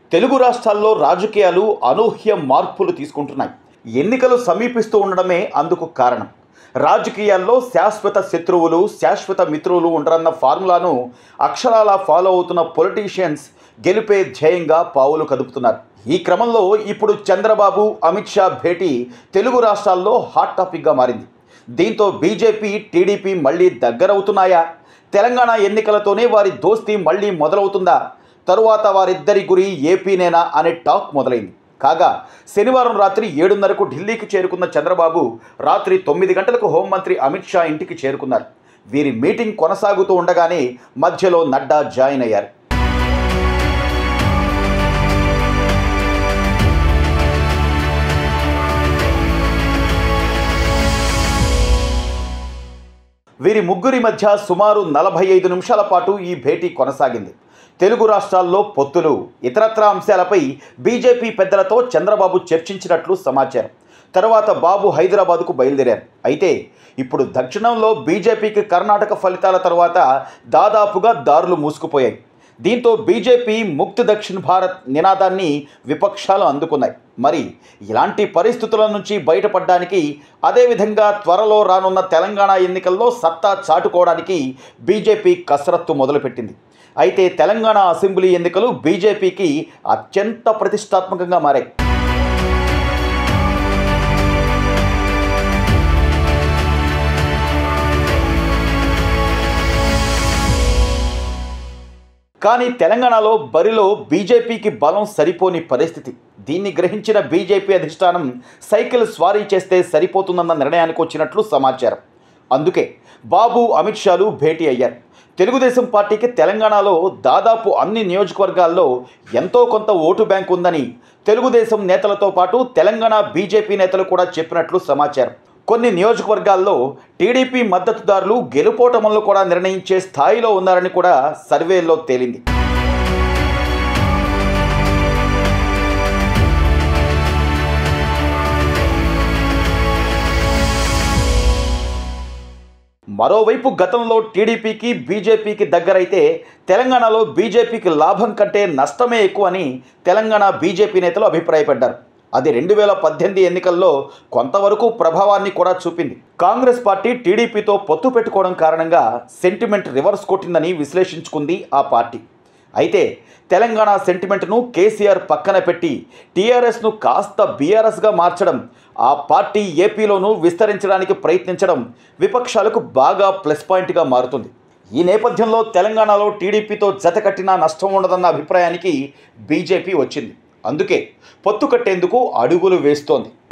తెలుగు రాష్ట్రాల్లో రాజకీయాలు అనూహ్య మార్పులు తీసుకుంటున్నాయి ఎన్నికలు సమీపిస్తూ ఉండడమే అందుకు కారణం రాజకీయాల్లో శాశ్వత శత్రువులు శాశ్వత మిత్రులు ఉండరన్న ఫార్ములాను అక్షరాల ఫాలో అవుతున్న పొలిటీషియన్స్ గెలిపే ధ్యేయంగా పావులు కదుపుతున్నారు ఈ క్రమంలో ఇప్పుడు చంద్రబాబు అమిత్ షా భేటీ తెలుగు రాష్ట్రాల్లో హాట్ టాపిక్గా మారింది దీంతో బీజేపీ టీడీపీ మళ్ళీ దగ్గరవుతున్నాయా తెలంగాణ ఎన్నికలతోనే వారి దోస్తీ మళ్ళీ మొదలవుతుందా తరువాత వారిద్దరి గురి ఏపీనేనా అనే టాక్ మొదలైంది కాగా శనివారం రాత్రి ఏడున్నరకు ఢిల్లీకి చేరుకున్న చంద్రబాబు రాత్రి తొమ్మిది గంటలకు హోంమంత్రి అమిత్ షా ఇంటికి చేరుకున్నారు వీరి మీటింగ్ కొనసాగుతూ ఉండగానే మధ్యలో నడ్డా జాయిన్ అయ్యారు వీరి ముగ్గురి మధ్య సుమారు నలభై ఐదు నిమిషాల పాటు ఈ భేటీ కొనసాగింది తెలుగు రాష్ట్రాల్లో పొత్తులు ఇతరత్రా అంశాలపై బీజేపీ పెద్దలతో చంద్రబాబు చర్చించినట్లు సమాచారం తర్వాత బాబు హైదరాబాద్కు బయలుదేరారు అయితే ఇప్పుడు దక్షిణంలో బీజేపీకి కర్ణాటక ఫలితాల తర్వాత దాదాపుగా దారులు మూసుకుపోయాయి దీంతో బీజేపీ ముక్తి దక్షిణ్ భారత్ నినాదాన్ని విపక్షాలు అందుకున్నాయి మరి ఇలాంటి పరిస్థితుల నుంచి బయటపడడానికి అదేవిధంగా త్వరలో రానున్న తెలంగాణ ఎన్నికల్లో సత్తా చాటుకోవడానికి బీజేపీ కసరత్తు మొదలుపెట్టింది అయితే తెలంగాణ అసెంబ్లీ ఎన్నికలు బీజేపీకి అత్యంత ప్రతిష్టాత్మకంగా మారాయి కానీ తెలంగాణలో బరిలో బీజేపీకి బలం సరిపోని పరిస్థితి దీన్ని గ్రహించిన బీజేపీ అధిష్టానం సైకిల్ స్వారీ చేస్తే సరిపోతుందన్న నిర్ణయానికి వచ్చినట్లు సమాచారం అందుకే బాబు అమిత్ షాలు భేటీ అయ్యారు తెలుగుదేశం పార్టీకి తెలంగాణలో దాదాపు అన్ని నియోజకవర్గాల్లో ఎంతో కొంత ఓటు బ్యాంక్ ఉందని తెలుగుదేశం నేతలతో పాటు తెలంగాణ బీజేపీ నేతలు కూడా చెప్పినట్లు సమాచారం కొన్ని నియోజకవర్గాల్లో టీడీపీ మద్దతుదారులు గెలుపోటములను కూడా నిర్ణయించే స్థాయిలో ఉన్నారని కూడా సర్వేల్లో తేలింది మరోవైపు గతంలో టీడీపీకి బీజేపీకి దగ్గరైతే తెలంగాణలో బీజేపీకి లాభం కంటే నష్టమే ఎక్కువని తెలంగాణ బీజేపీ నేతలు అభిప్రాయపడ్డారు అది రెండు వేల పద్దెనిమిది ఎన్నికల్లో కొంతవరకు ప్రభావాన్ని కూడా చూపింది కాంగ్రెస్ పార్టీ టీడీపీతో పొత్తు పెట్టుకోవడం కారణంగా సెంటిమెంట్ రివర్స్ కొట్టిందని విశ్లేషించుకుంది ఆ పార్టీ అయితే తెలంగాణ సెంటిమెంట్ను కేసీఆర్ పక్కన పెట్టి టీఆర్ఎస్ను కాస్త బీఆర్ఎస్గా మార్చడం ఆ పార్టీ ఏపీలోనూ విస్తరించడానికి ప్రయత్నించడం విపక్షాలకు బాగా ప్లస్ పాయింట్గా మారుతుంది ఈ నేపథ్యంలో తెలంగాణలో టీడీపీతో జత కట్టినా నష్టం ఉండదన్న అభిప్రాయానికి బీజేపీ వచ్చింది అందుకే పొత్తు కట్టేందుకు అడుగులు వేస్తోంది